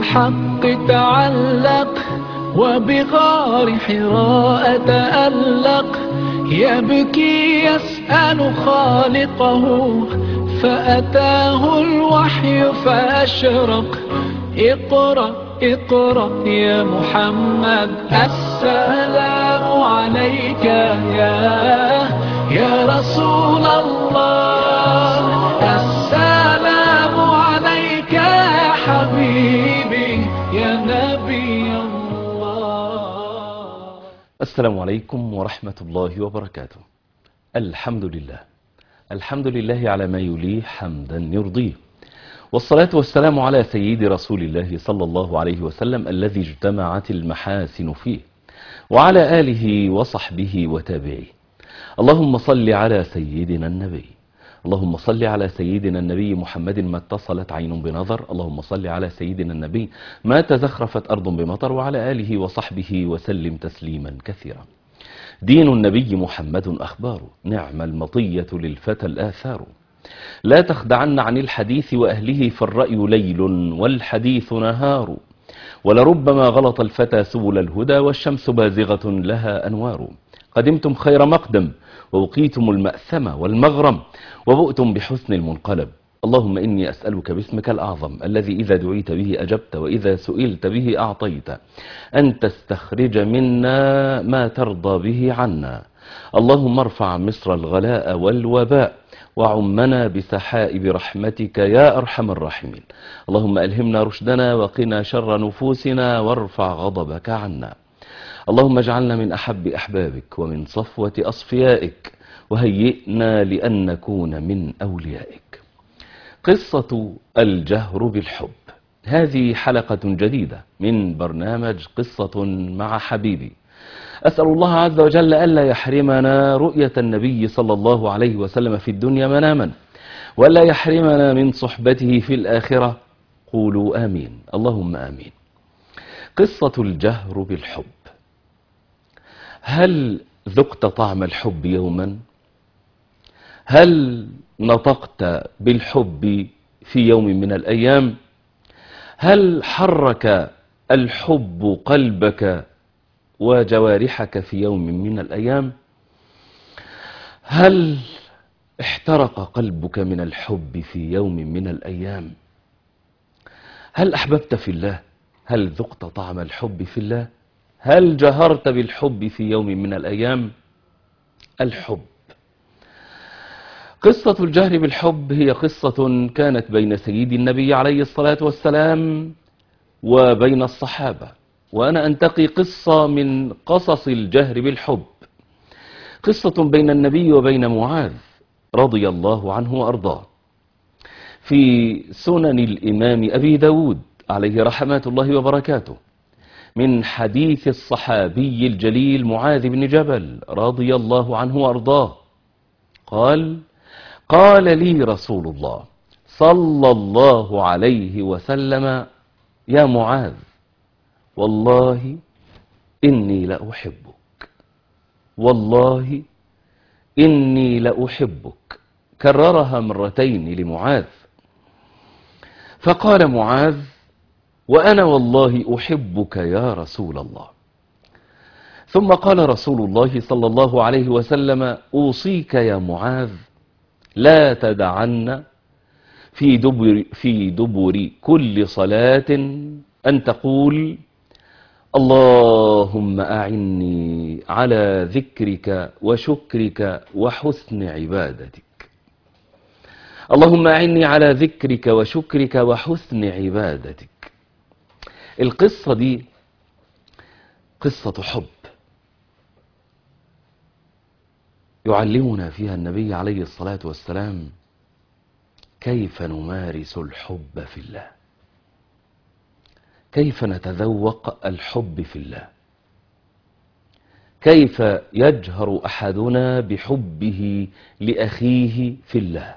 بالحق تعلق وبغار حراء تألق يبكي يسأل خالقه فأتاه الوحي فأشرق اقرأ اقرأ يا محمد السلام عليك يا يا رسول الله السلام عليك يا حبيبي يا نبي الله السلام عليكم ورحمة الله وبركاته الحمد لله الحمد لله على ما يليه حمدا يرضيه والصلاة والسلام على سيد رسول الله صلى الله عليه وسلم الذي اجتمعت المحاسن فيه وعلى آله وصحبه وتابعيه اللهم صل على سيدنا النبي اللهم صل على سيدنا النبي محمد ما اتصلت عين بنظر اللهم صل على سيدنا النبي ما تزخرفت أرض بمطر وعلى آله وصحبه وسلم تسليما كثيرا دين النبي محمد أخبار نعم المطية للفتى الآثار لا تخدعن عن الحديث وأهله فالرأي ليل والحديث نهار ولربما غلط الفتى سبل الهدى والشمس بازغة لها أنوار قدمتم خير مقدم ووقيتم المأثم والمغرم وبؤتم بحسن المنقلب اللهم إني أسألك باسمك الأعظم الذي إذا دعيت به أجبت وإذا سئلت به أعطيت أن تستخرج منا ما ترضى به عنا اللهم ارفع مصر الغلاء والوباء وعمنا بسحائب رحمتك يا أرحم الراحمين اللهم ألهمنا رشدنا وقنا شر نفوسنا وارفع غضبك عنا اللهم اجعلنا من أحب أحبابك ومن صفوة أصفيائك وهيئنا لأن نكون من أوليائك قصة الجهر بالحب هذه حلقة جديدة من برنامج قصة مع حبيبي أسأل الله عز وجل ألا يحرمنا رؤية النبي صلى الله عليه وسلم في الدنيا مناما ولا يحرمنا من صحبته في الآخرة قولوا آمين اللهم آمين قصة الجهر بالحب هل ذقت طعم الحب يوما هل نطقت بالحب في يوم من الأيام هل حرك الحب قلبك وجوارحك في يوم من الأيام هل احترق قلبك من الحب في يوم من الأيام هل أحببت في الله هل ذقت طعم الحب في الله هل جهرت بالحب في يوم من الأيام الحب قصة الجهر بالحب هي قصة كانت بين سيد النبي عليه الصلاة والسلام وبين الصحابة وأنا أنتقي قصة من قصص الجهر بالحب قصة بين النبي وبين معاذ رضي الله عنه وأرضاه في سنن الإمام أبي داود عليه رحمة الله وبركاته من حديث الصحابي الجليل معاذ بن جبل رضي الله عنه وأرضاه قال قال لي رسول الله صلى الله عليه وسلم يا معاذ والله إني لأحبك والله إني لأحبك كررها مرتين لمعاذ فقال معاذ وأنا والله أحبك يا رسول الله ثم قال رسول الله صلى الله عليه وسلم أوصيك يا معاذ لا تدعن في دبر, في دبر كل صلاة أن تقول اللهم أعني على ذكرك وشكرك وحسن عبادتك اللهم أعني على ذكرك وشكرك وحسن عبادتك القصة دي قصة حب يعلمنا فيها النبي عليه الصلاة والسلام كيف نمارس الحب في الله كيف نتذوق الحب في الله كيف يجهر أحدنا بحبه لأخيه في الله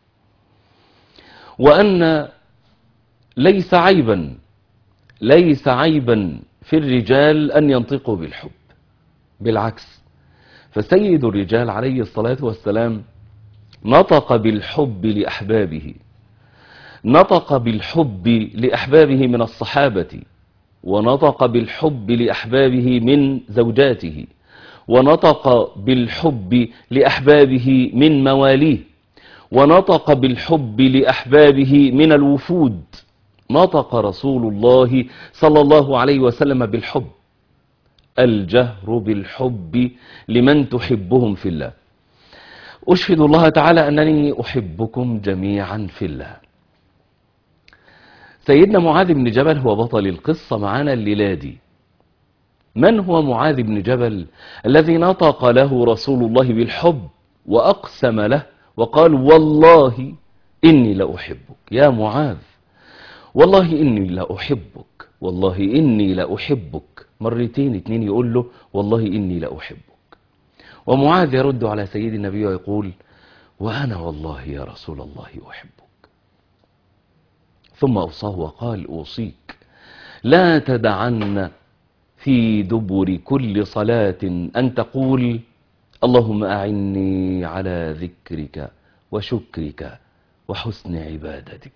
وأن ليس عيبا ليس عيبا في الرجال أن ينطقوا بالحب بالعكس فسيد الرجال عليه الصلاة والسلام نطق بالحب لأحبابه نطق بالحب لأحبابه من الصحابة ونطق بالحب لأحبابه من زوجاته ونطق بالحب لأحبابه من مواليه ونطق بالحب لأحبابه من الوفود نطق رسول الله صلى الله عليه وسلم بالحب الجهر بالحب لمن تحبهم في الله أشهد الله تعالى أنني أحبكم جميعا في الله سيدنا معاذ بن جبل هو بطل القصة معانا الليلة دي من هو معاذ بن جبل الذي نطق له رسول الله بالحب وأقسم له وقال والله إني لأحبك يا معاذ والله إني لأحبك والله إني لأحبك مرتين اتنين يقول له والله إني لأحبك ومعاذ يرد على سيد النبي ويقول وأنا والله يا رسول الله أحبك ثم أوصاه وقال أوصيك لا تدعن في دبر كل صلاة أن تقول اللهم أعني على ذكرك وشكرك وحسن عبادتك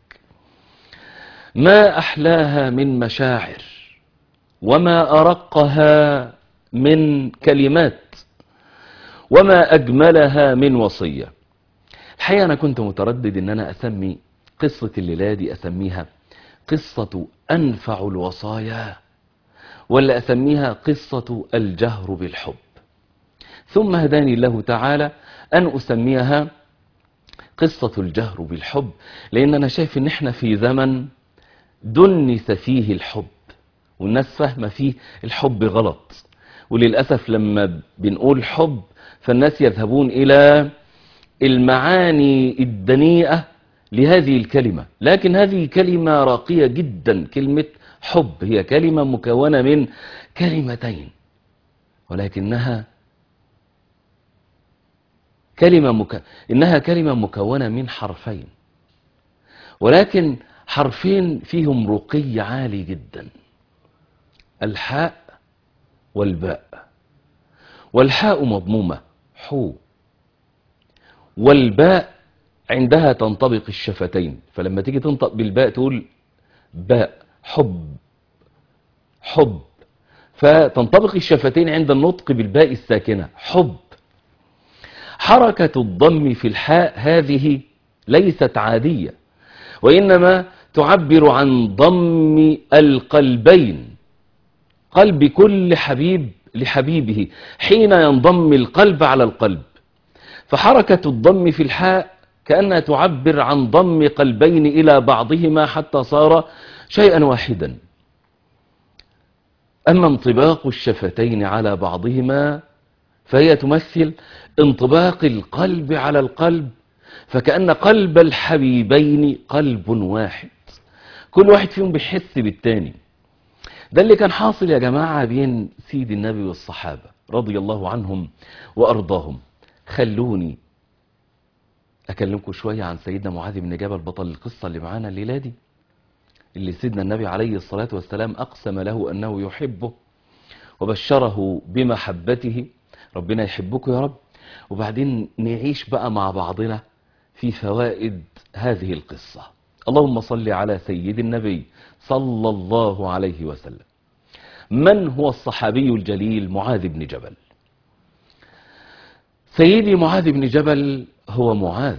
ما أحلاها من مشاعر وما أرقها من كلمات وما أجملها من وصية الحقيقة أنا كنت متردد أن أنا أسمي قصة الليلة دي أسميها قصة أنفع الوصايا ولا أسميها قصة الجهر بالحب ثم هداني الله تعالى أن أسميها قصة الجهر بالحب لأن أنا شايف أن احنا في زمن دنس فيه الحب والناس فاهمة فيه الحب غلط وللأسف لما بنقول حب فالناس يذهبون إلى المعاني الدنيئة لهذه الكلمة لكن هذه كلمة راقية جدا كلمة حب هي كلمة مكونة من كلمتين ولكنها كلمة مك... إنها كلمة مكونة من حرفين ولكن حرفين فيهم رقي عالي جدا الحاء والباء والحاء مضمومة حو والباء عندها تنطبق الشفتين فلما تيجي تنطق بالباء تقول باء حب حب فتنطبق الشفتين عند النطق بالباء الساكنة حب حركة الضم في الحاء هذه ليست عادية وإنما تعبر عن ضم القلبين قلب كل حبيب لحبيبه حين ينضم القلب على القلب فحركة الضم في الحاء كأنها تعبر عن ضم قلبين إلى بعضهما حتى صار شيئا واحدا أما انطباق الشفتين على بعضهما فهي تمثل انطباق القلب على القلب فكأن قلب الحبيبين قلب واحد كل واحد فيهم بيحس بالتاني ده اللي كان حاصل يا جماعة بين سيد النبي والصحابة رضي الله عنهم وأرضاهم خلوني أكلمكم شوية عن سيدنا معاذ بن جبل بطل القصة اللي معانا الليلة دي اللي سيدنا النبي عليه الصلاة والسلام أقسم له أنه يحبه وبشره بمحبته ربنا يحبكم يا رب وبعدين نعيش بقى مع بعضنا في فوائد هذه القصة اللهم صل على سيد النبي صلى الله عليه وسلم من هو الصحابي الجليل معاذ بن جبل سيدي معاذ بن جبل هو معاذ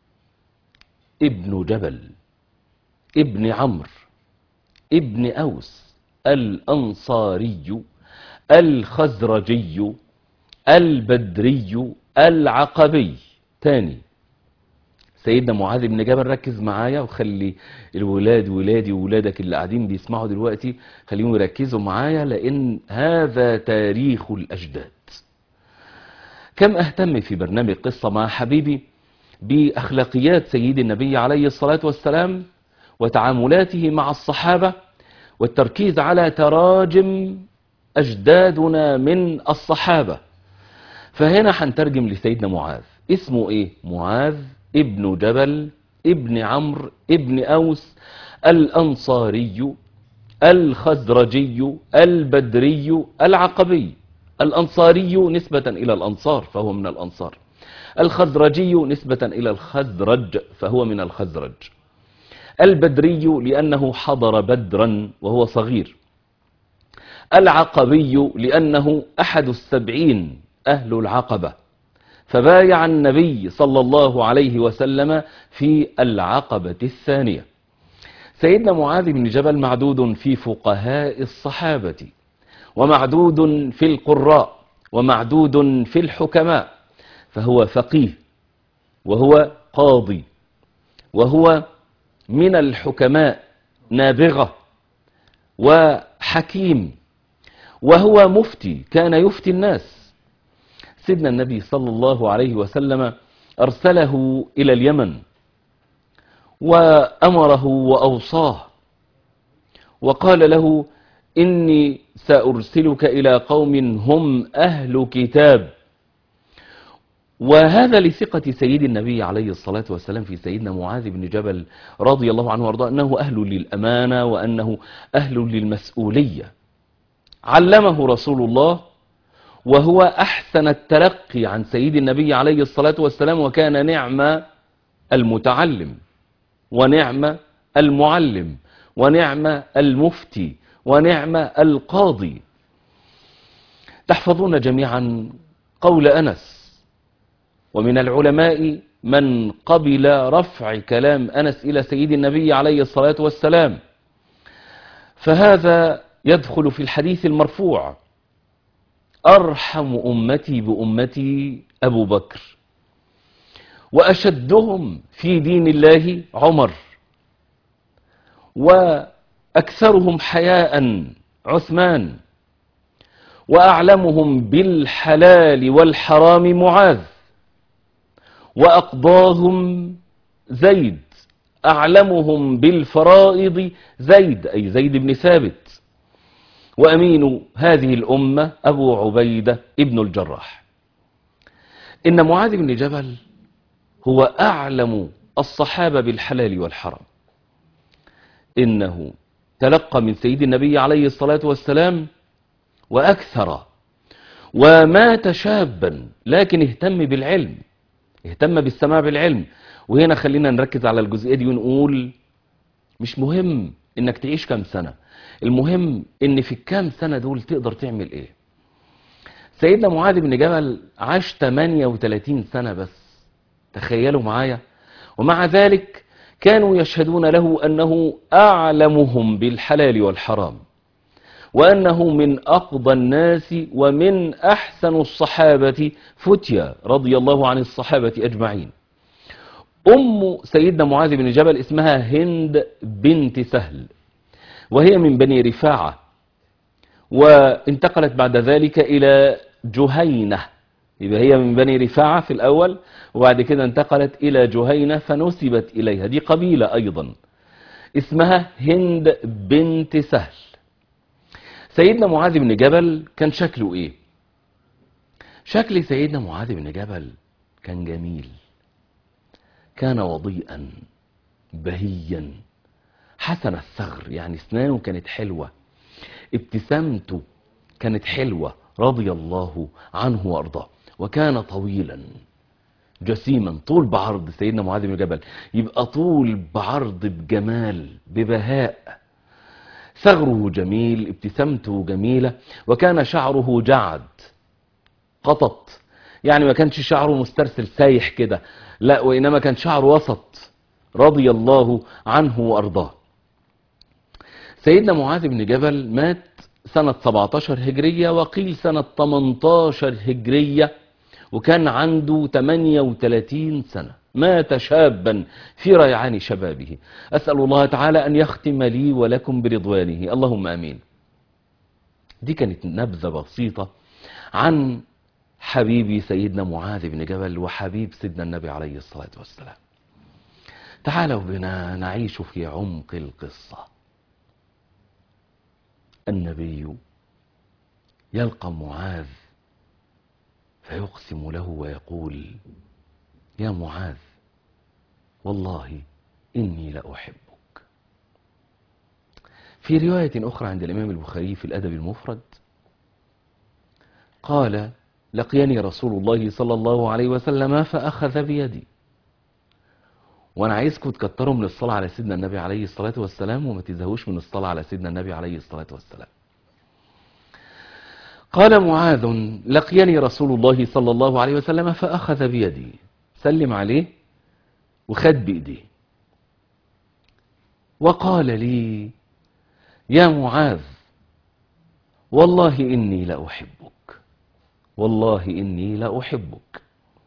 ابن جبل ابن عمرو ابن أوس الأنصاري الخزرجي البدري العقبي تاني سيدنا معاذ بن جبل ركز معايا وخلي الولاد ولادي وولادك اللي قاعدين بيسمعوا دلوقتي خليهم يركزوا معايا لأن هذا تاريخ الأجداد كم أهتم في برنامج قصة مع حبيبي بأخلاقيات سيد النبي عليه الصلاة والسلام وتعاملاته مع الصحابة والتركيز على تراجم أجدادنا من الصحابة فهنا هنترجم لسيدنا معاذ اسمه ايه معاذ ابن جبل ابن عمرو ابن أوس الأنصاري الخزرجي البدري العقبي الأنصاري نسبة إلى الأنصار فهو من الأنصار الخزرجي نسبة إلى الخزرج فهو من الخزرج البدري لأنه حضر بدرا وهو صغير العقبي لأنه أحد السبعين أهل العقبة فبايع النبي صلى الله عليه وسلم في العقبة الثانية سيدنا معاذ بن جبل معدود في فقهاء الصحابة ومعدود في القراء ومعدود في الحكماء فهو فقيه وهو قاضي وهو من الحكماء نابغة وحكيم وهو مفتي كان يفتي الناس سيدنا النبي صلى الله عليه وسلم أرسله إلى اليمن وأمره وأوصاه وقال له إني سأرسلك إلى قوم هم أهل كتاب وهذا لثقة سيد النبي عليه الصلاة والسلام في سيدنا معاذ بن جبل رضي الله عنه وارضاه أنه أهل للأمانة وأنه أهل للمسؤولية علمه رسول الله وهو أحسن التلقي عن سيد النبي عليه الصلاة والسلام وكان نعم المتعلم ونعم المعلم ونعم المفتي ونعم القاضي تحفظون جميعا قول أنس ومن العلماء من قبل رفع كلام أنس إلى سيد النبي عليه الصلاة والسلام فهذا يدخل في الحديث المرفوع أرحم أمتي بأمتي أبو بكر وأشدهم في دين الله عمر وأكثرهم حياء عثمان وأعلمهم بالحلال والحرام معاذ وأقضاهم زيد أعلمهم بالفرائض زيد أي زيد بن ثابت وأمين هذه الأمة أبو عبيدة ابن الجراح إن معاذ بن جبل هو أعلم الصحابة بالحلال والحرام إنه تلقى من سيد النبي عليه الصلاة والسلام وأكثر ومات شابا لكن اهتم بالعلم اهتم بالسماع بالعلم وهنا خلينا نركز على الجزئية دي ونقول مش مهم انك تعيش كام سنة المهم ان في الكام سنة دول تقدر تعمل ايه سيدنا معاذ بن جبل عاش 38 سنة بس تخيلوا معايا ومع ذلك كانوا يشهدون له أنه أعلمهم بالحلال والحرام وأنه من أقضى الناس ومن أحسن الصحابة فتيا رضي الله عن الصحابة أجمعين أم سيدنا معاذ بن جبل اسمها هند بنت سهل وهي من بني رفاعة وانتقلت بعد ذلك إلى جهينة يبقى هي من بني رفاعة في الأول وبعد كده انتقلت إلى جهينة فنسبت إليها دي قبيلة أيضا اسمها هند بنت سهل سيدنا معاذ بن جبل كان شكله ايه شكل سيدنا معاذ بن جبل كان جميل كان وضيئا بهيا حسن الثغر يعني اسنانه كانت حلوة ابتسامته كانت حلوة رضي الله عنه وارضاه وكان طويلا جسيما طول بعرض سيدنا معاذ بن جبل يبقى طول بعرض بجمال ببهاء ثغره جميل ابتسامته جميلة وكان شعره جعد قطط يعني ما كانش شعره مسترسل سايح كده لا وإنما كان شعره وسط رضي الله عنه وأرضاه سيدنا معاذ بن جبل مات سنة 17 هجرية وقيل سنة 18 هجرية وكان عنده 38 سنة مات شابا في ريعان شبابه أسأل الله تعالى أن يختم لي ولكم برضوانه اللهم آمين دي كانت نبذة بسيطة عن حبيبي سيدنا معاذ بن جبل وحبيب سيدنا النبي عليه الصلاة والسلام تعالوا بنا نعيش في عمق القصة النبي يلقى معاذ فيقسم له ويقول يا معاذ والله إني لأحبك في رواية أخرى عند الإمام البخاري في الأدب المفرد قال لقيني رسول الله صلى الله عليه وسلم فأخذ بيدي وانا عايزكم تكتروا من الصلاة على سيدنا النبي عليه الصلاة والسلام وما تزهوش من الصلاة على سيدنا النبي عليه الصلاة والسلام قال معاذ لقيني رسول الله صلى الله عليه وسلم فأخذ بيدي سلم عليه وخد بإيديه وقال لي يا معاذ والله إني لأحبك والله إني لأحبك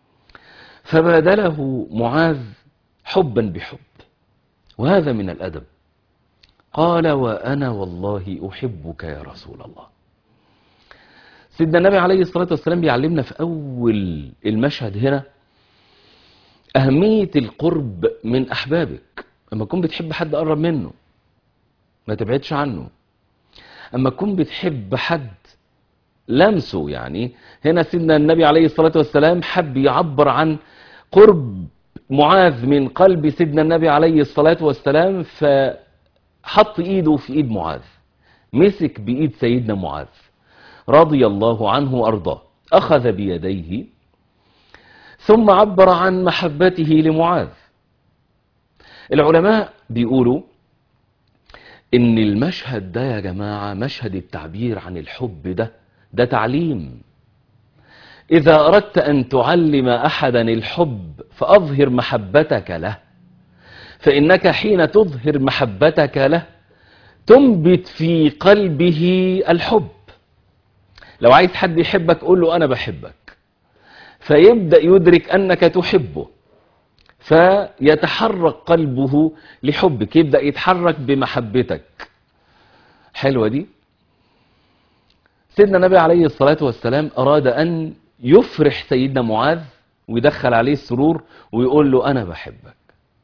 فبادله معاذ حبا بحب وهذا من الأدب قال وأنا والله أحبك يا رسول الله سيدنا النبي عليه الصلاة والسلام بيعلمنا في أول المشهد هنا أهمية القرب من أحبابك لما تكون بتحب حد قرب منه ما تبعدش عنه أما تكون بتحب حد لمسه يعني هنا سيدنا النبي عليه الصلاة والسلام حب يعبر عن قرب معاذ من قلب سيدنا النبي عليه الصلاة والسلام فحط ايده في ايد معاذ مسك بايد سيدنا معاذ رضي الله عنه وارضاه اخذ بيديه ثم عبر عن محبته لمعاذ العلماء بيقولوا ان المشهد ده يا جماعة مشهد التعبير عن الحب ده ده تعليم إذا أردت أن تعلم أحدا الحب فأظهر محبتك له فإنك حين تظهر محبتك له تنبت في قلبه الحب لو عايز حد يحبك قول له أنا بحبك فيبدأ يدرك أنك تحبه فيتحرك قلبه لحبك يبدأ يتحرك بمحبتك حلوة دي سيدنا النبي عليه الصلاة والسلام أراد أن يفرح سيدنا معاذ ويدخل عليه السرور ويقول له أنا بحبك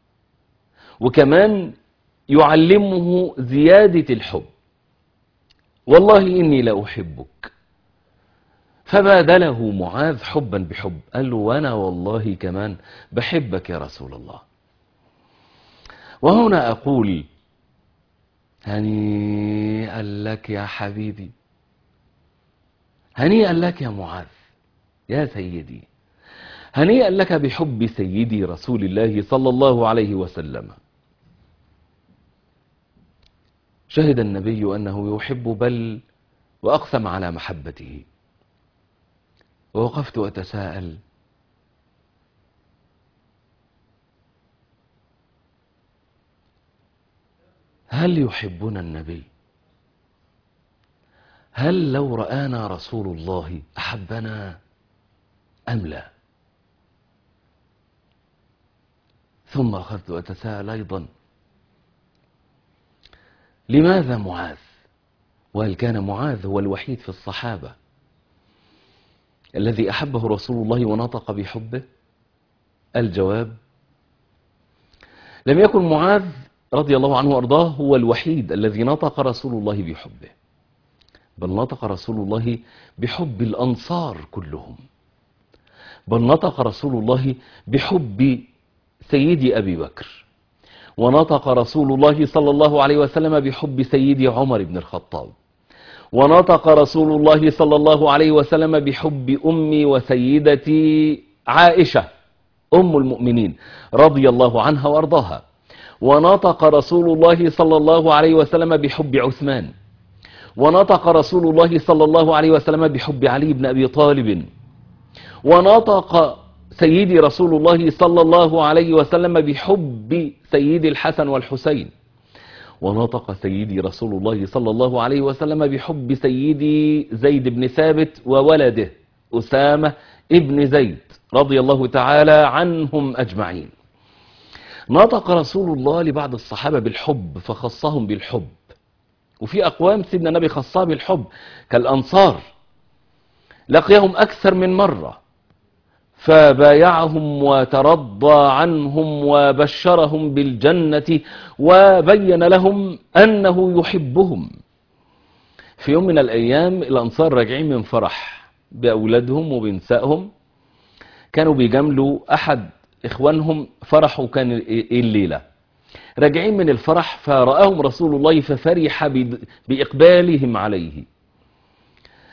وكمان يعلمه زيادة الحب والله إني لأحبك فبادله معاذ حبا بحب قال له وأنا والله كمان بحبك يا رسول الله وهنا أقول هنيئا لك يا حبيبي هنيئا لك يا معاذ يا سيدي هنيئا لك بحب سيدي رسول الله صلى الله عليه وسلم شهد النبي أنه يحب بل وأقسم على محبته ووقفت أتساءل هل يحبنا النبي هل لو رآنا رسول الله أحبنا أم لا ثم أخذت أتساءل أيضا لماذا معاذ وهل كان معاذ هو الوحيد في الصحابة الذي أحبه رسول الله ونطق بحبه الجواب لم يكن معاذ رضي الله عنه وأرضاه هو الوحيد الذي نطق رسول الله بحبه بل نطق رسول الله بحب الأنصار كلهم بل نطق رسول الله بحب سيدي أبي بكر ونطق رسول الله صلى الله عليه وسلم بحب سيدي عمر بن الخطاب ونطق رسول الله صلى الله عليه وسلم بحب أمي وسيدتي عائشة أم المؤمنين رضي الله عنها وأرضاها ونطق رسول الله صلى الله عليه وسلم بحب عثمان ونطق رسول الله صلى الله عليه وسلم بحب علي بن أبي طالب ونطق سيدي رسول الله صلى الله عليه وسلم بحب سيدي الحسن والحسين ونطق سيدي رسول الله صلى الله عليه وسلم بحب سيدي زيد بن ثابت وولده أسامة ابن زيد رضي الله تعالى عنهم أجمعين نطق رسول الله لبعض الصحابة بالحب فخصهم بالحب وفي أقوام سيدنا النبي خصها بالحب كالأنصار لقيهم أكثر من مرة فبايعهم وترضى عنهم وبشرهم بالجنة وبين لهم أنه يحبهم في يوم من الأيام الأنصار راجعين من فرح بأولادهم وبنسائهم كانوا بيجاملوا أحد إخوانهم فرحه كان الليلة راجعين من الفرح فرآهم رسول الله ففرح بإقبالهم عليه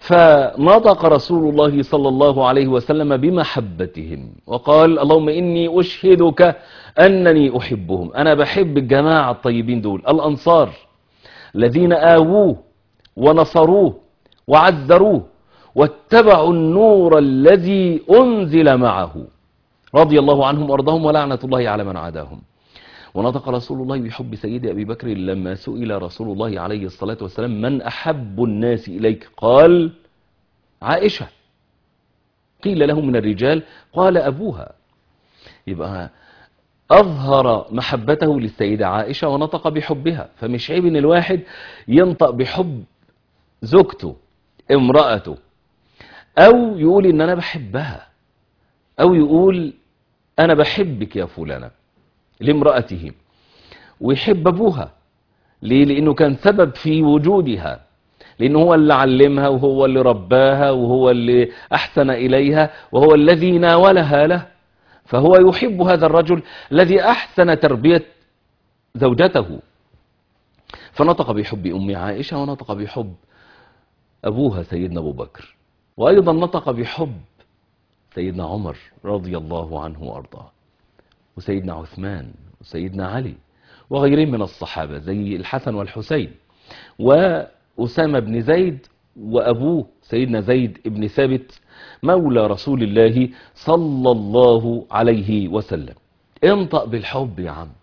فنطق رسول الله صلى الله عليه وسلم بمحبتهم وقال اللهم إني أشهدك أنني أحبهم أنا بحب الجماعة الطيبين دول الأنصار الذين آووه ونصروه وعزروه واتبعوا النور الذي أنزل معه رضي الله عنهم وارضاهم ولعنة الله على من عاداهم ونطق رسول الله بحب سيد أبي بكر لما سئل رسول الله عليه الصلاة والسلام من أحب الناس إليك قال عائشة قيل له من الرجال قال أبوها يبقى أظهر محبته للسيدة عائشة ونطق بحبها فمش عيب إن الواحد ينطق بحب زوجته امرأته أو يقول إن أنا بحبها أو يقول أنا بحبك يا فلانة لامرأته ويحب أبوها ليه؟ لأنه كان سبب في وجودها لأنه هو اللي علمها وهو اللي رباها وهو اللي أحسن إليها وهو الذي ناولها له فهو يحب هذا الرجل الذي أحسن تربية زوجته فنطق بحب أم عائشة ونطق بحب أبوها سيدنا أبو بكر وأيضا نطق بحب سيدنا عمر رضي الله عنه وأرضاه وسيدنا عثمان وسيدنا علي وغيرهم من الصحابة زي الحسن والحسين وأسامة بن زيد وأبوه سيدنا زيد بن ثابت مولى رسول الله صلى الله عليه وسلم انطق بالحب يا عم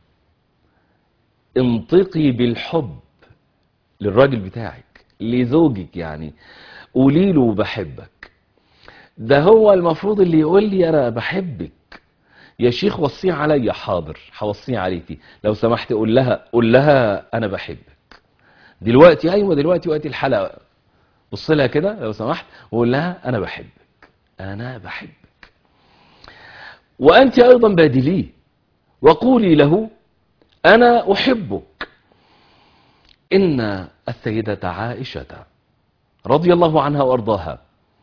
انطقي بالحب للراجل بتاعك لزوجك يعني قولي له بحبك ده هو المفروض اللي يقول لي انا بحبك يا شيخ وصيه عليا حاضر هوصيه عليكي لو سمحت قول لها قول لها انا بحبك دلوقتي ايوه دلوقتي وقت الحلقه بص لها كده لو سمحت وقول لها انا بحبك انا بحبك وانت ايضا بادليه وقولي له انا احبك ان السيده عائشه رضي الله عنها وارضاها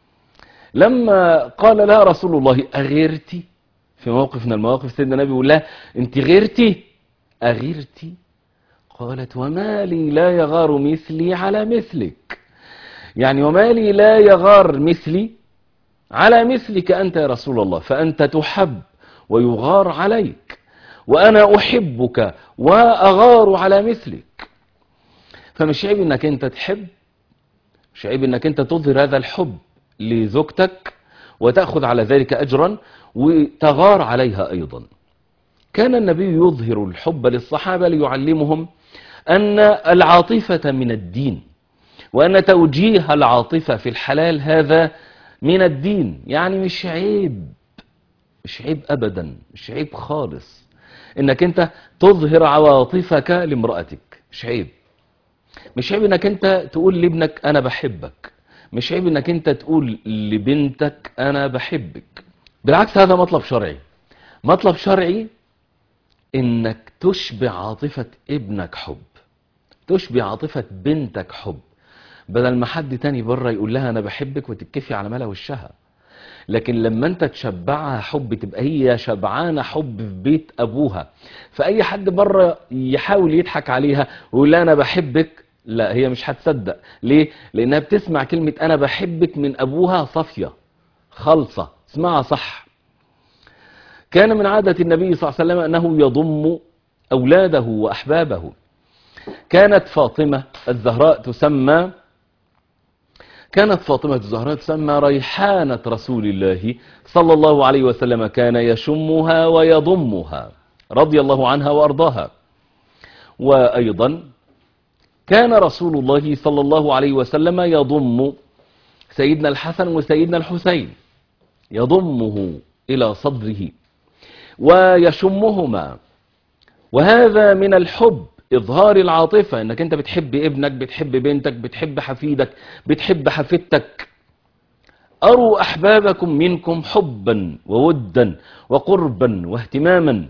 لما قال لها رسول الله اغيرتي في موقف من المواقف سيدنا النبي يقول لها انت غيرتي اغيرتي قالت وما لي لا يغار مثلي على مثلك يعني وما لي لا يغار مثلي على مثلك أنت يا رسول الله فأنت تحب ويغار عليك وأنا أحبك وأغار على مثلك فمش عيب أنك أنت تحب مش عيب أنك أنت تظهر هذا الحب لزوجتك وتأخذ على ذلك أجرا وتغار عليها أيضا كان النبي يظهر الحب للصحابة ليعلمهم أن العاطفة من الدين وأن توجيه العاطفة في الحلال هذا من الدين يعني مش عيب مش عيب أبدا مش عيب خالص إنك أنت تظهر عواطفك لامرأتك مش عيب مش عيب إنك أنت تقول لابنك أنا بحبك مش عيب إنك أنت تقول لبنتك أنا بحبك بالعكس هذا مطلب شرعي مطلب شرعي إنك تشبع عاطفة ابنك حب تشبع عاطفة بنتك حب بدل ما حد تاني بره يقول لها انا بحبك وتتكفي على ملا وشها لكن لما انت تشبعها حب تبقى هي شبعانه حب في بيت ابوها فاي حد بره يحاول يضحك عليها ويقول لها انا بحبك لا هي مش هتصدق ليه لانها بتسمع كلمه انا بحبك من ابوها صافيه خالصه اسمعها صح كان من عاده النبي صلى الله عليه وسلم انه يضم اولاده واحبابه كانت فاطمه الزهراء تسمى كانت فاطمة الزهراء تسمى ريحانة رسول الله صلى الله عليه وسلم كان يشمها ويضمها رضي الله عنها وأرضاها وأيضا كان رسول الله صلى الله عليه وسلم يضم سيدنا الحسن وسيدنا الحسين يضمه إلى صدره ويشمهما وهذا من الحب إظهار العاطفة إنك أنت بتحب ابنك بتحب بنتك بتحب حفيدك بتحب حفيدتك أروا أحبابكم منكم حبا وودا وقربا واهتماما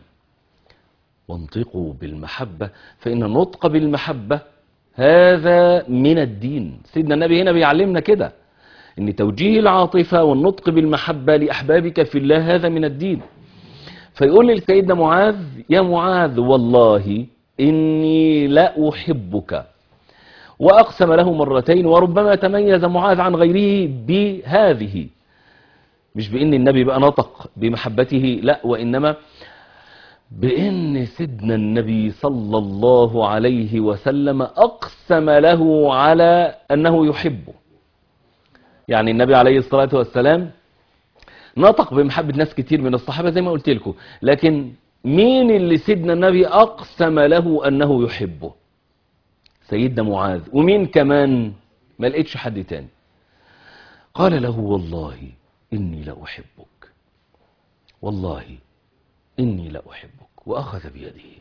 وانطقوا بالمحبة فإن النطق بالمحبة هذا من الدين سيدنا النبي هنا بيعلمنا كده ان توجيه العاطفة والنطق بالمحبة لأحبابك في الله هذا من الدين فيقول لسيدنا معاذ يا معاذ والله إني لا أحبك وأقسم له مرتين وربما تميز معاذ عن غيره بهذه مش بأن النبي بقى نطق بمحبته لا وإنما بأن سيدنا النبي صلى الله عليه وسلم أقسم له على أنه يحبه يعني النبي عليه الصلاة والسلام نطق بمحبة ناس كتير من الصحابة زي ما قلت لكم لكن مين اللي سيدنا النبي أقسم له أنه يحبه سيدنا معاذ ومين كمان ما لقيتش حد تاني قال له والله إني لأحبك والله إني لأحبك وأخذ بيده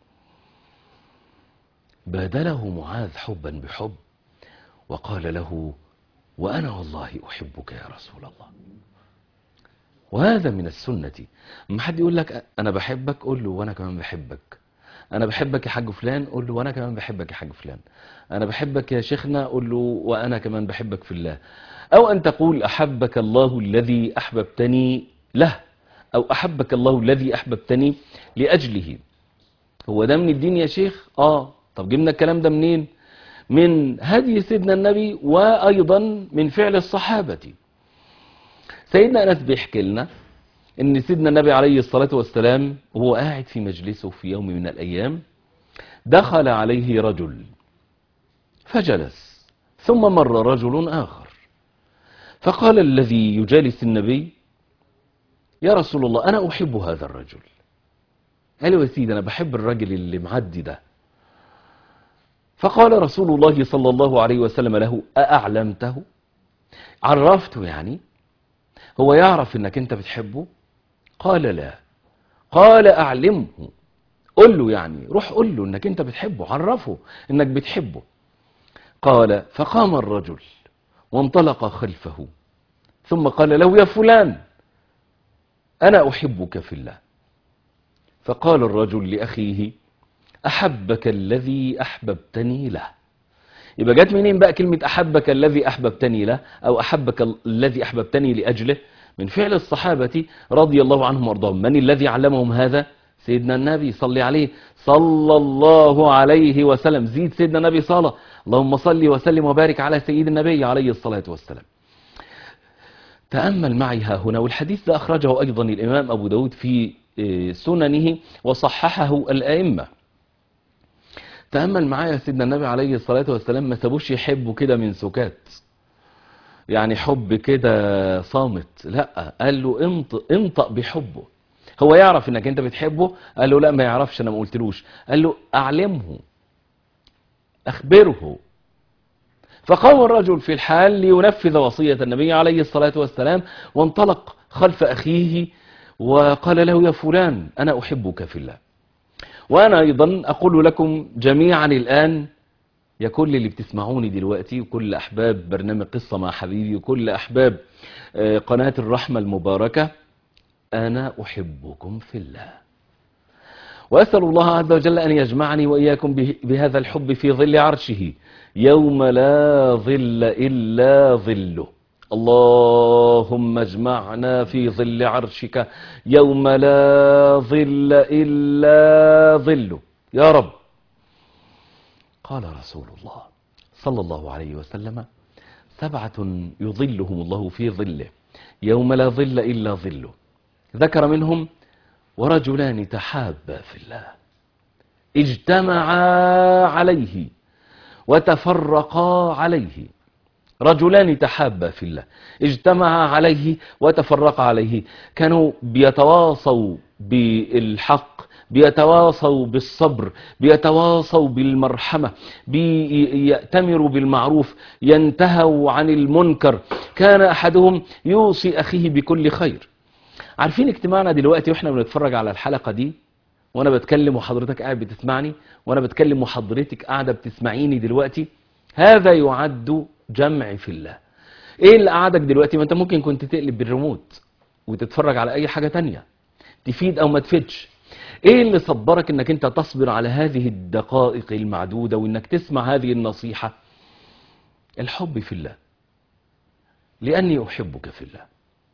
بادله معاذ حبا بحب وقال له وأنا والله أحبك يا رسول الله وهذا من السنة ما حد يقول لك أنا بحبك قول له وأنا كمان بحبك أنا بحبك يا حاج فلان قول له وأنا كمان بحبك يا حاج فلان أنا بحبك يا شيخنا قول له وأنا كمان بحبك في الله أو أن تقول أحبك الله الذي أحببتني له أو أحبك الله الذي أحببتني لأجله هو ده من الدين يا شيخ آه طب جبنا الكلام ده منين من هدي سيدنا النبي وأيضا من فعل الصحابة سيدنا أنس بيحكي لنا ان سيدنا النبي عليه الصلاة والسلام وهو قاعد في مجلسه في يوم من الأيام دخل عليه رجل فجلس ثم مر رجل آخر فقال الذي يجالس النبي يا رسول الله أنا أحب هذا الرجل قال له يا سيدي أنا بحب الرجل اللي معدي ده فقال رسول الله صلى الله عليه وسلم له أأعلمته عرفته يعني هو يعرف انك انت بتحبه قال لا قال اعلمه قل له يعني روح قل له انك انت بتحبه عرفه انك بتحبه قال فقام الرجل وانطلق خلفه ثم قال له يا فلان انا احبك في الله فقال الرجل لاخيه احبك الذي احببتني له يبقى جت منين بقى كلمة أحبك الذي أحببتني له أو أحبك الذي أحببتني لأجله من فعل الصحابة رضي الله عنهم وارضاهم من الذي علمهم هذا سيدنا النبي صلى عليه صلى الله عليه وسلم زيد سيدنا النبي صلى اللهم صل وسلم وبارك على سيد النبي عليه الصلاة والسلام تأمل معي ها هنا والحديث ده أخرجه أيضا الإمام أبو داود في سننه وصححه الأئمة تأمل معايا سيدنا النبي عليه الصلاة والسلام ما سابوش يحبوا كده من سكات يعني حب كده صامت لا قال له انطق, انطق بحبه هو يعرف انك انت بتحبه قال له لا ما يعرفش انا ما قلتلوش قال له اعلمه اخبره فقام الرجل في الحال لينفذ وصية النبي عليه الصلاة والسلام وانطلق خلف أخيه وقال له يا فلان أنا أحبك في الله وأنا أيضا أقول لكم جميعا الآن يا كل اللي بتسمعوني دلوقتي وكل أحباب برنامج قصة مع حبيبي وكل أحباب قناة الرحمة المباركة أنا أحبكم في الله وأسأل الله عز وجل أن يجمعني وإياكم بهذا الحب في ظل عرشه يوم لا ظل إلا ظله اللهم اجمعنا في ظل عرشك يوم لا ظل إلا ظله يا رب قال رسول الله صلى الله عليه وسلم سبعة يظلهم الله في ظله يوم لا ظل إلا ظله ذكر منهم ورجلان تحابا في الله اجتمعا عليه وتفرقا عليه رجلان تحابا في الله اجتمعا عليه وتفرقا عليه كانوا بيتواصوا بالحق بيتواصوا بالصبر بيتواصوا بالمرحمة بيأتمروا بالمعروف ينتهوا عن المنكر كان أحدهم يوصي أخيه بكل خير عارفين اجتماعنا دلوقتي واحنا بنتفرج على الحلقة دي وانا بتكلم وحضرتك قاعد بتسمعني وانا بتكلم وحضرتك قاعدة بتسمعيني دلوقتي هذا يعد جمع في الله ايه اللي قعدك دلوقتي ما انت ممكن كنت تقلب بالريموت وتتفرج على اي حاجة تانية تفيد او ما تفيدش ايه اللي صبرك انك انت تصبر على هذه الدقائق المعدودة وانك تسمع هذه النصيحة الحب في الله لاني احبك في الله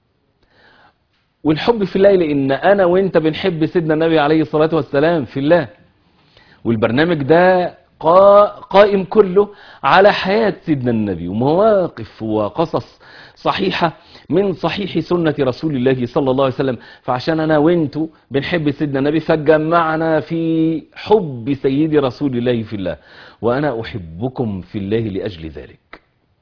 والحب في الله لان انا وانت بنحب سيدنا النبي عليه الصلاة والسلام في الله والبرنامج ده قا- قائم كله على حياة سيدنا النبي ومواقف وقصص صحيحة من صحيح سنة رسول الله صلى الله عليه وسلم فعشان أنا وانتو بنحب سيدنا النبي فجمعنا في حب سيدي رسول الله في الله وأنا أحبكم في الله لأجل ذلك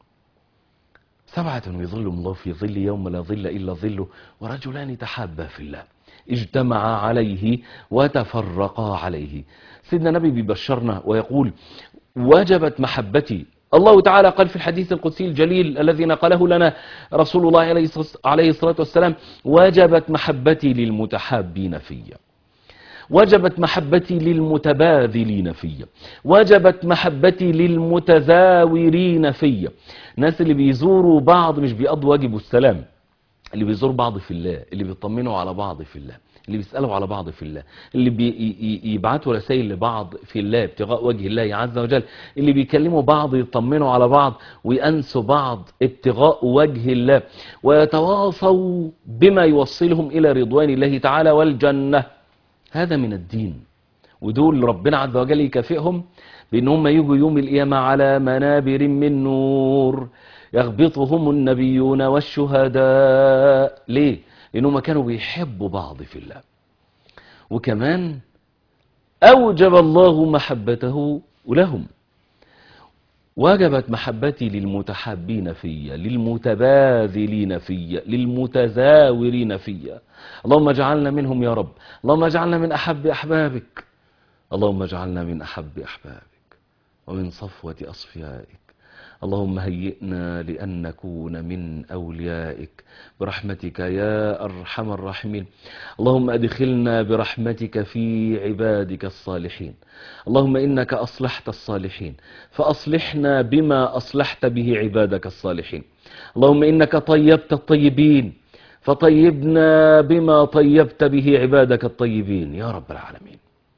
سبعة يظلهم الله في ظل يوم لا ظل إلا ظله ورجلان تحابا في الله اجتمعا عليه وتفرقا عليه سيدنا النبي بيبشرنا ويقول وجبت محبتي الله تعالى قال في الحديث القدسي الجليل الذي نقله لنا رسول الله عليه الصلاة- عليه الصلاة والسلام وجبت محبتي للمتحابين فيّ وجبت محبتي للمتباذلين فيا وجبت محبتي للمتزاورين فيا الناس اللي بيزوروا بعض مش بيقضوا واجب السلام اللي بيزوروا بعض في الله اللي بيطمنوا على بعض في الله اللي بيسألوا على بعض في الله اللي بيبعتوا رسائل لبعض في الله ابتغاء وجه الله عز وجل اللي بيكلموا بعض يطمنوا على بعض ويأنسوا بعض ابتغاء وجه الله ويتواصوا بما يوصلهم إلى رضوان الله تعالى والجنة هذا من الدين ودول ربنا عز وجل يكافئهم بان هم يجوا يوم القيامه على منابر من نور يغبطهم النبيون والشهداء ليه لانهم كانوا بيحبوا بعض في الله وكمان اوجب الله محبته لهم وجبت محبتي للمتحابين فيا للمتباذلين فيا للمتزاورين فيا اللهم اجعلنا منهم يا رب اللهم اجعلنا من أحب أحبابك اللهم اجعلنا من أحب أحبابك ومن صفوة أصفيائك اللهم هيئنا لأن نكون من أوليائك برحمتك يا أرحم الراحمين اللهم أدخلنا برحمتك في عبادك الصالحين اللهم إنك أصلحت الصالحين فأصلحنا بما أصلحت به عبادك الصالحين اللهم إنك طيبت الطيبين فطيبنا بما طيبت به عبادك الطيبين يا رب العالمين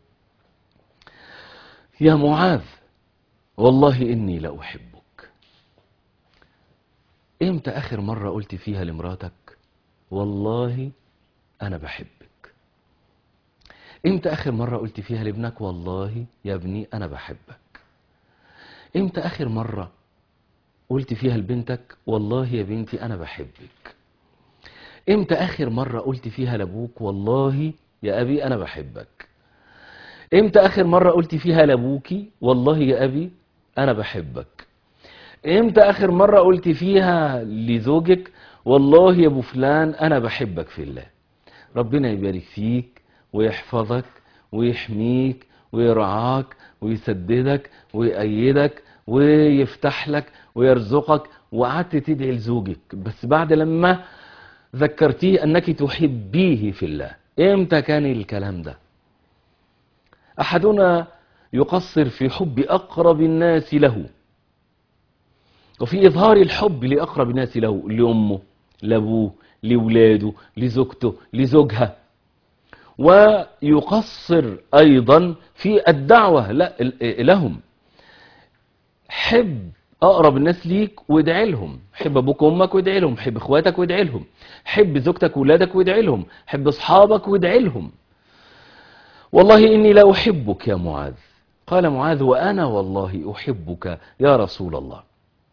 يا معاذ والله إني لأحبك امتى آخر مرة قلت فيها لمراتك والله أنا بحبك امتى آخر مرة قلت فيها لابنك والله يا ابني أنا بحبك امتى آخر مرة قلت فيها لبنتك والله يا بنتي أنا بحبك امتى اخر مرة قلت فيها لابوك والله يا ابي انا بحبك امتى اخر مرة قلت فيها لابوكي والله يا ابي انا بحبك امتى اخر مرة قلت فيها لزوجك والله يا ابو فلان انا بحبك في الله ربنا يبارك فيك ويحفظك ويحميك ويرعاك ويسددك ويأيدك ويفتح لك ويرزقك وقعدت تدعي لزوجك بس بعد لما ذكرتيه أنك تحبيه في الله إمتى كان الكلام ده أحدنا يقصر في حب أقرب الناس له وفي إظهار الحب لأقرب الناس له لأمه لأبوه لولاده لزوجته لزوجها ويقصر أيضا في الدعوة لهم حب اقرب الناس ليك وادعي لهم حب ابوك وامك وادعي لهم حب اخواتك وادعي لهم حب زوجتك وولادك وادعي لهم حب اصحابك وادعي لهم والله اني لا احبك يا معاذ قال معاذ وانا والله احبك يا رسول الله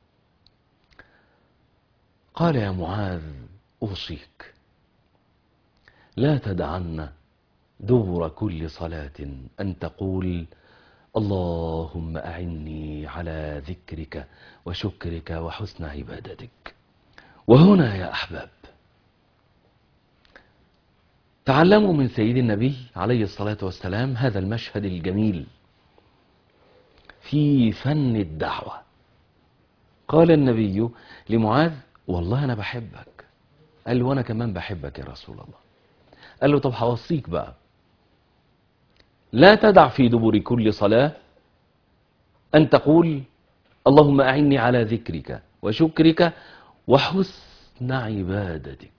قال يا معاذ اوصيك لا تدعن دبر كل صلاه ان تقول اللهم أعني على ذكرك وشكرك وحسن عبادتك وهنا يا أحباب تعلموا من سيد النبي عليه الصلاة والسلام هذا المشهد الجميل في فن الدعوة قال النبي لمعاذ والله أنا بحبك قال له وأنا كمان بحبك يا رسول الله قال له طب هوصيك بقى لا تدع في دبر كل صلاة أن تقول اللهم أعني على ذكرك وشكرك وحسن عبادتك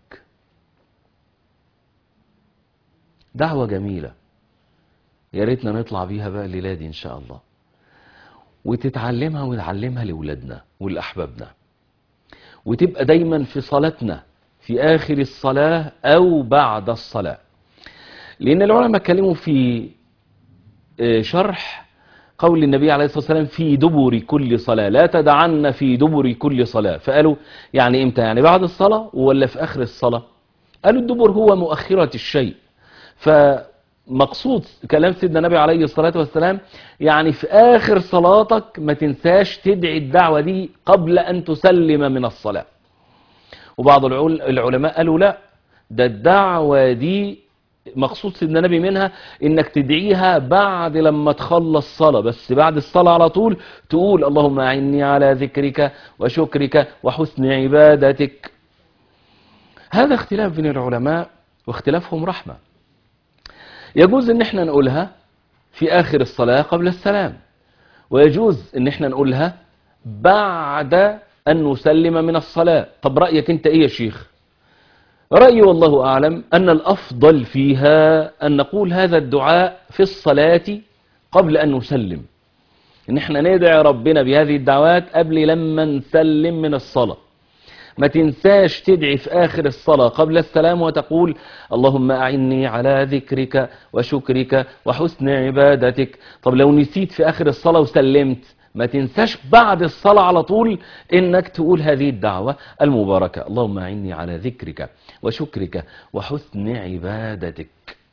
دعوة جميلة يا ريتنا نطلع بيها بقى الليلة دي إن شاء الله وتتعلمها ونعلمها لأولادنا ولأحبابنا وتبقى دايما في صلاتنا في آخر الصلاة أو بعد الصلاة لأن العلماء اتكلموا في شرح قول النبي عليه الصلاة والسلام في دبر كل صلاة لا تدعن في دبر كل صلاة فقالوا يعني امتى يعني بعد الصلاة ولا في آخر الصلاة قالوا الدبر هو مؤخرة الشيء فمقصود كلام سيدنا النبي عليه الصلاة والسلام يعني في آخر صلاتك ما تنساش تدعي الدعوة دي قبل أن تسلم من الصلاة وبعض العل- العلماء قالوا لا ده الدعوة دي مقصود سيدنا النبي منها انك تدعيها بعد لما تخلص صلاة بس بعد الصلاة على طول تقول اللهم اعني على ذكرك وشكرك وحسن عبادتك هذا اختلاف بين العلماء واختلافهم رحمة يجوز ان احنا نقولها في اخر الصلاة قبل السلام ويجوز ان احنا نقولها بعد ان نسلم من الصلاة طب رأيك انت ايه يا شيخ رأيي والله أعلم أن الأفضل فيها أن نقول هذا الدعاء في الصلاة قبل أن نسلم إن احنا ندعي ربنا بهذه الدعوات قبل لما نسلم من الصلاة ما تنساش تدعي في آخر الصلاة قبل السلام وتقول اللهم أعني على ذكرك وشكرك وحسن عبادتك طب لو نسيت في آخر الصلاة وسلمت ما تنساش بعد الصلاة على طول إنك تقول هذه الدعوة المباركة اللهم أعني على ذكرك وشكرك وحسن عبادتك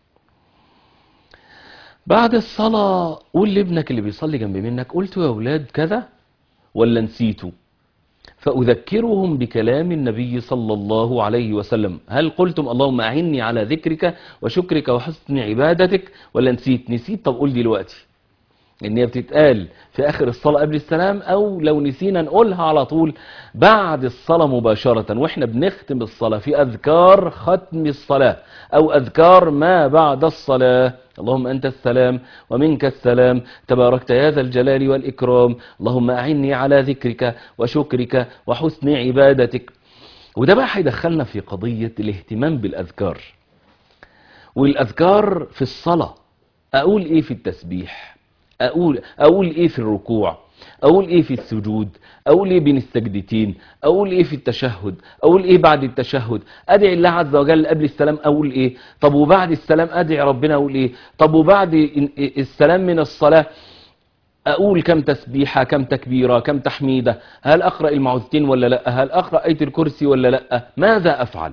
بعد الصلاة قول لابنك اللي بيصلي جنب منك قلت يا أولاد كذا ولا نسيتوا فأذكرهم بكلام النبي صلى الله عليه وسلم هل قلتم اللهم أعني على ذكرك وشكرك وحسن عبادتك ولا نسيت نسيت طب قول دلوقتي ان هي بتتقال في اخر الصلاة قبل السلام او لو نسينا نقولها على طول بعد الصلاة مباشرة واحنا بنختم الصلاة في اذكار ختم الصلاة او اذكار ما بعد الصلاة اللهم انت السلام ومنك السلام تباركت يا ذا الجلال والاكرام اللهم اعني على ذكرك وشكرك وحسن عبادتك وده بقى هيدخلنا في قضية الاهتمام بالاذكار والاذكار في الصلاة اقول ايه في التسبيح اقول اقول ايه في الركوع اقول ايه في السجود اقول ايه بين السجدتين اقول ايه في التشهد اقول ايه بعد التشهد ادعي الله عز وجل قبل السلام اقول ايه طب وبعد السلام ادعي ربنا اقول ايه طب وبعد السلام من الصلاة اقول كم تسبيحة كم تكبيرة كم تحميدة هل اقرأ المعوذتين ولا لا هل اقرأ اية الكرسي ولا لا ماذا افعل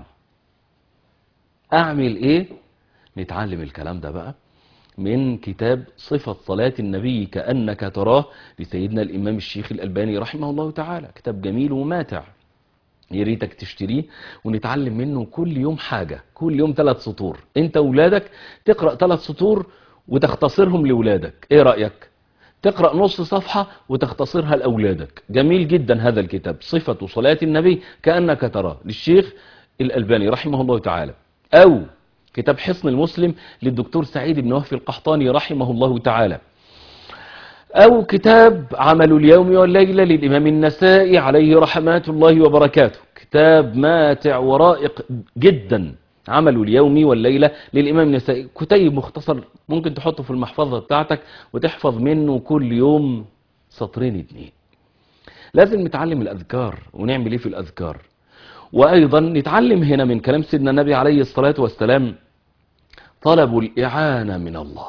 اعمل ايه نتعلم الكلام ده بقى من كتاب صفة صلاة النبي كأنك تراه لسيدنا الإمام الشيخ الألباني رحمه الله تعالى كتاب جميل وماتع يا ريتك تشتريه ونتعلم منه كل يوم حاجة كل يوم ثلاث سطور انت وولادك تقرأ ثلاث سطور وتختصرهم لولادك ايه رأيك تقرأ نص صفحة وتختصرها لأولادك جميل جدا هذا الكتاب صفة صلاة النبي كأنك تراه للشيخ الألباني رحمه الله تعالى أو كتاب حصن المسلم للدكتور سعيد بن وهفي القحطاني رحمه الله تعالى أو كتاب عمل اليوم والليلة للإمام النسائي عليه رحمات الله وبركاته كتاب ماتع ورائق جدا عمل اليوم والليلة للإمام النسائي كتيب مختصر ممكن تحطه في المحفظة بتاعتك وتحفظ منه كل يوم سطرين اتنين لازم نتعلم الأذكار ونعمل ايه في الأذكار وأيضا نتعلم هنا من كلام سيدنا النبي عليه الصلاة والسلام طلب الإعانة من الله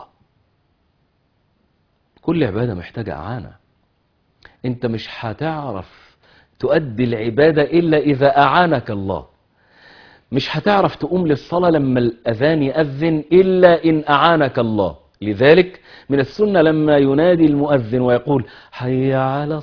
كل عبادة محتاجة إعانة انت مش هتعرف تؤدي العبادة إلا إذا أعانك الله مش هتعرف تقوم للصلاة لما الأذان يأذن إلا إن أعانك الله لذلك من السنة لما ينادي المؤذن ويقول حي على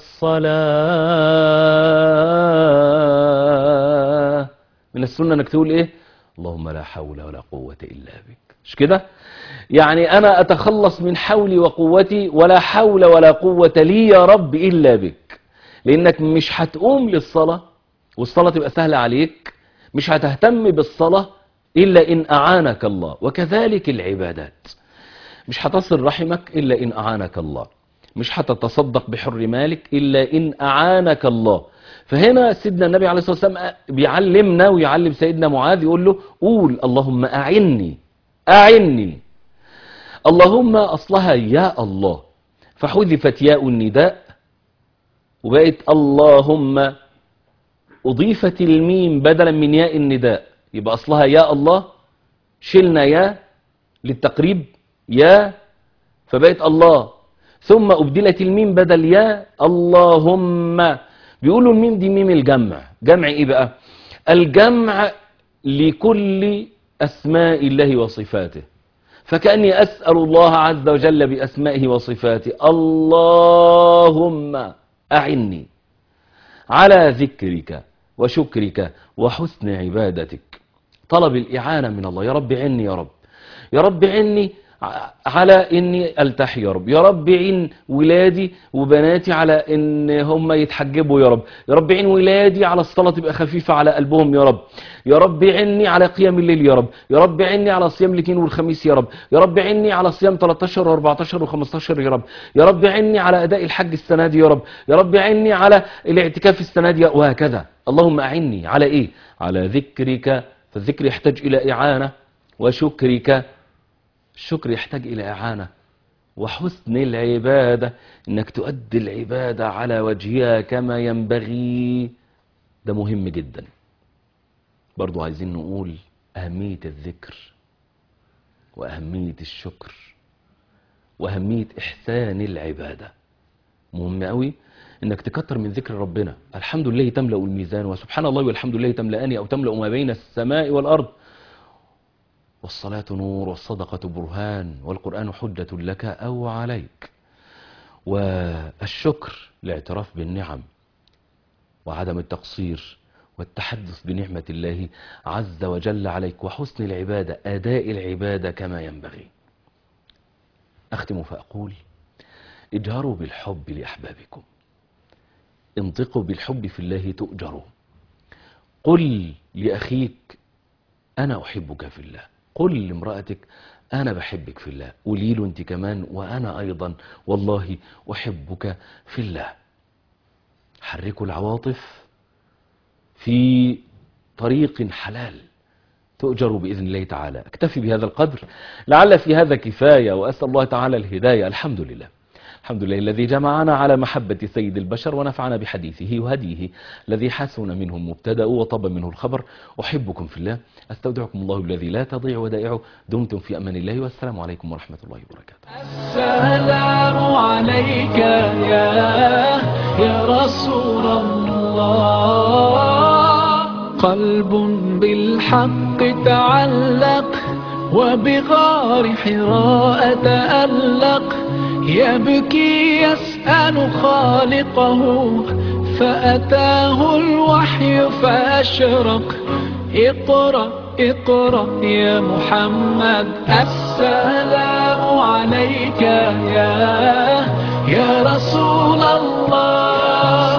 الصلاة من السنة انك تقول ايه اللهم لا حول ولا قوة إلا بك مش كده يعني أنا أتخلص من حولي وقوتي ولا حول ولا قوة لي يا رب إلا بك لأنك مش هتقوم للصلاة والصلاة تبقى سهلة عليك مش هتهتم بالصلاة إلا إن أعانك الله وكذلك العبادات مش هتصل رحمك إلا إن أعانك الله مش هتتصدق بحر مالك إلا إن أعانك الله فهنا سيدنا النبي عليه الصلاة والسلام بيعلمنا ويعلم سيدنا معاذ يقول له قول اللهم أعني أعني اللهم أصلها يا الله فحذفت ياء النداء وبقت اللهم أضيفت الميم بدلا من ياء النداء يبقى أصلها يا الله شلنا يا للتقريب يا فبقت الله ثم أبدلت الميم بدل يا اللهم بيقولوا الميم دي ميم الجمع جمع إيه بقى الجمع لكل أسماء الله وصفاته فكأني أسأل الله عز وجل بأسمائه وصفاته اللهم أعني على ذكرك وشكرك وحسن عبادتك طلب الإعانة من الله يا رب عني يا رب يا رب عني على اني التحي يا رب يا رب عين ولادي وبناتي على ان هم يتحجبوا يا رب يا رب عين ولادي على الصلاة تبقى خفيفة على قلبهم يا رب يا رب عني على قيام الليل يا رب يا رب عني على صيام الاثنين والخميس يا رب يا رب عني على صيام 13 و14 و15 يا رب يا رب عني على اداء الحج السنة دي يا رب يا رب عني على الاعتكاف السنة دي وهكذا اللهم اعني على ايه على ذكرك فالذكر يحتاج الى اعانة وشكرك الشكر يحتاج إلى إعانة وحسن العبادة إنك تؤدي العبادة على وجهها كما ينبغي ده مهم جدا برضو عايزين نقول أهمية الذكر وأهمية الشكر وأهمية إحسان العبادة مهم قوي انك تكتر من ذكر ربنا الحمد لله تملأ الميزان وسبحان الله والحمد لله تملأني او تملأ ما بين السماء والارض والصلاة نور والصدقة برهان والقرآن حجة لك أو عليك والشكر الاعتراف بالنعم وعدم التقصير والتحدث بنعمة الله عز وجل عليك وحسن العبادة أداء العبادة كما ينبغي أختم فأقول اجهروا بالحب لأحبابكم انطقوا بالحب في الله تؤجروا قل لأخيك أنا أحبك في الله قل لامرأتك أنا بحبك في الله قولي له أنت كمان وأنا أيضا والله أحبك في الله حركوا العواطف في طريق حلال تؤجر بإذن الله تعالى اكتفي بهذا القدر لعل في هذا كفاية وأسأل الله تعالى الهداية الحمد لله الحمد لله الذي جمعنا على محبة سيد البشر ونفعنا بحديثه وهديه الذي حسن منه المبتدأ وطب منه الخبر أحبكم في الله أستودعكم الله الذي لا تضيع ودائعه دمتم في أمان الله والسلام عليكم ورحمة الله وبركاته السلام عليك يا يا رسول الله قلب بالحق تعلق وبغار حراء تألق يبكي يسأل خالقه فأتاه الوحي فأشرق اقرأ اقرأ يا محمد السلام عليك يا يا رسول الله